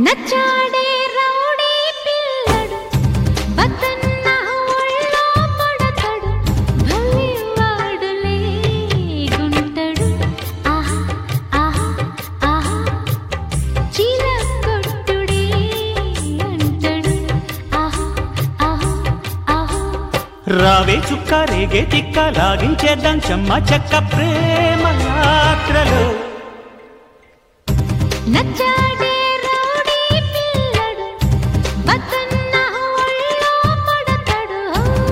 నచ్చాడే rowdy పిల్లడు బతన్న ఒళ్ళో పడతాడు భలే వాడులే గుంటడు ఆహా ఆహా ఆహా చీల కొట్టుడే అంటాడు ఆహా ఆహా ఆహా రావే చుక్క రేగే తిక్క లాగించేద్దాం చెమ్మ చెక్క ప్రేమ యాత్రలో నచ్చాడే రౌడీ పిల్లడు బతన్న ఒళ్ళో పడతాడు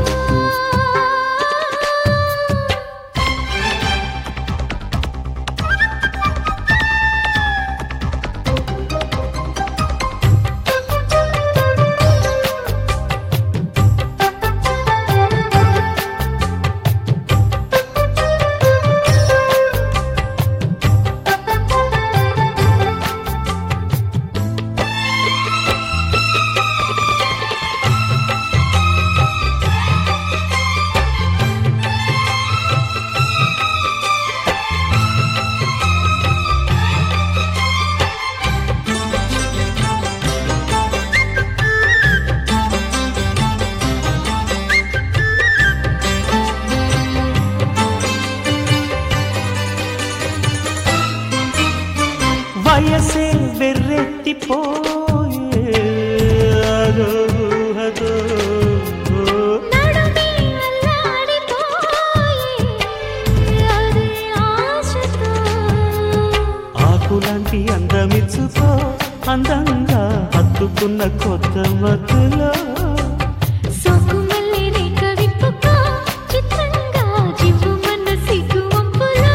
వయసే వెర్రెత్తిపోయే అదో అదో నడుమే అల్లాడిపోయే అదే ఆశతో ఆకులాంటి అందమిచ్చుకో అందంగా హత్తుకున్న కొత్త మత్తులో సోకుమల్లి రేఖ విప్పుకో చిత్రంగా జివ్వుమన్న సిగ్గు వంపులో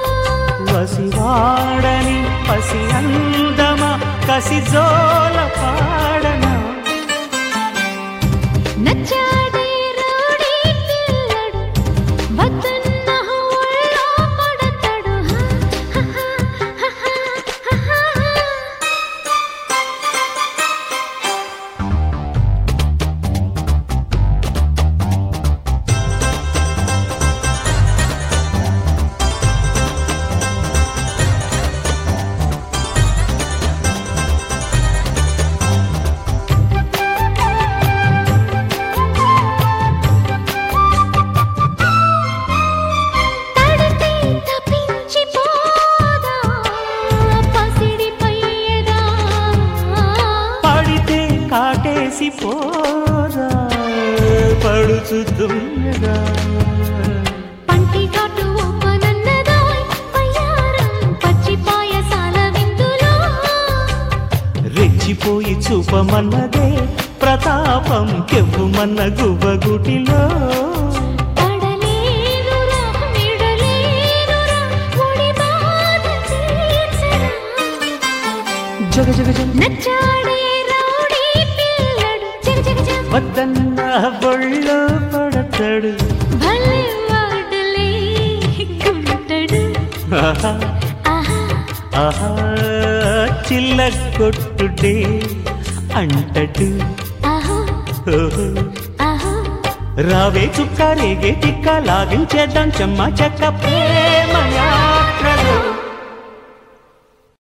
వసివాడని పసి అందమా కసి జోల పాడనా నచ్చాడే రౌడీ పిల్లడు బతన్న ఒళ్ళో పడతాడు హా, హా, హా, హా, హా, హా. తడితే తప్పించిపోదా పసిడి పయ్యదా పడితే కాటేసి పోరా పడుచు దుమ్మెదా పంటి కాటు ఒప్పనన్నదాయ్ పయ్యారం పచ్చి పాయసాల విందులో రెచ్చిపోయి చూపమన్నదే ప్రతాపం కెవ్వుమన్న గువ్వగుటిలో పడలేనురా విడలేనురా ఒడి బాధ తీర్చరా జగ జగ జగ నచ్చాడే రౌడీ పిల్లడు జగ జగ జగ వద్దన్న బొళ్ళు పడతాడు భలే వాడులే గుంటడు ఆహా, ఆహా ఆహా చిల్ల కొట్టుడే అంటడు ఆహా ఓహో. ఆహా రావే చుక్క రేగే తిక్క లాగించేద్దాం చెమ్మ చెక్క ప్రేమ యాత్రలో